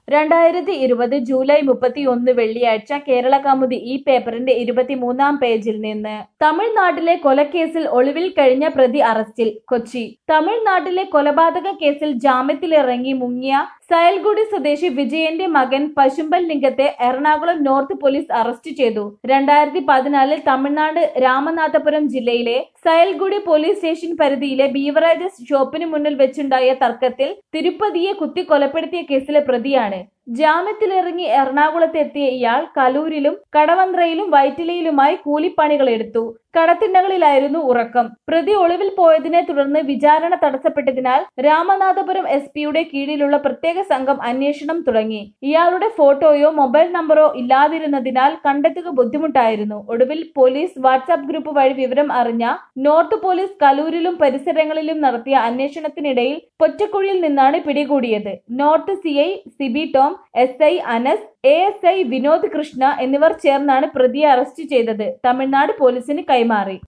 രണ്ടായിരത്തി ഇരുപത് ജൂലൈ മുപ്പത്തിയൊന്ന് വെള്ളിയാഴ്ച കേരള കൗമുദി ഈ പേപ്പറിന്റെ ഇരുപത്തിമൂന്നാം പേജിൽ നിന്ന് തമിഴ്നാട്ടിലെ കൊലക്കേസിൽ ഒളിവിൽ കഴിഞ്ഞ പ്രതി അറസ്റ്റിൽ കൊച്ചി തമിഴ്നാട്ടിലെ കൊലപാതക കേസിൽ ജാമ്യത്തിലിറങ്ങി മുങ്ങിയ സയൽഗുഡി സ്വദേശി വിജയന്റെ മകൻ പശുമ്പൽ ലിംഗത്തെ എറണാകുളം നോർത്ത് പോലീസ് അറസ്റ്റ് ചെയ്തു രണ്ടായിരത്തി പതിനാലിൽ തമിഴ്നാട് രാമനാഥപുരം ജില്ലയിലെ സയൽഗുഡി പോലീസ് സ്റ്റേഷൻ പരിധിയിലെ ബീവറേജസ് ഷോപ്പിന് മുന്നിൽ വെച്ചുണ്ടായ തർക്കത്തിൽ തിരുപ്പതിയെ കുത്തി കൊലപ്പെടുത്തിയ കേസിലെ പ്രതിയാണ് ജാമ്യത്തിലിറങ്ങി എറണാകുളത്ത് എത്തിയ ഇയാൾ കലൂരിലും കടവന്ത്രയിലും വൈറ്റിലയിലുമായി കൂലിപ്പണികൾ എടുത്തു കടത്തിണ്ണകളിലായിരുന്നു ഉറക്കം പ്രതി ഒളിവിൽ പോയതിനെ തുടർന്ന് വിചാരണ തടസ്സപ്പെട്ടതിനാൽ രാമനാഥപുരം എസ് പിയുടെ കീഴിലുള്ള പ്രത്യേക സംഘം അന്വേഷണം തുടങ്ങി ഇയാളുടെ ഫോട്ടോയോ മൊബൈൽ നമ്പറോ ഇല്ലാതിരുന്നതിനാൽ കണ്ടെത്തുക ബുദ്ധിമുട്ടായിരുന്നു ഒടുവിൽ പോലീസ് വാട്സാപ്പ് ഗ്രൂപ്പ് വഴി വിവരം അറിഞ്ഞ നോർത്ത് പോലീസ് കലൂരിലും പരിസരങ്ങളിലും നടത്തിയ അന്വേഷണത്തിനിടയിൽ പൊറ്റക്കുഴിയിൽ നിന്നാണ് പിടികൂടിയത് north C I Siby Tom S I Anas A S I Vinod Krishna എന്നിവർ ചേർന്നാണ് പ്രതിയെ അറസ്റ്റ് ചെയ്തത് തമിഴ്നാട് പോലീസിന് കൈമാറി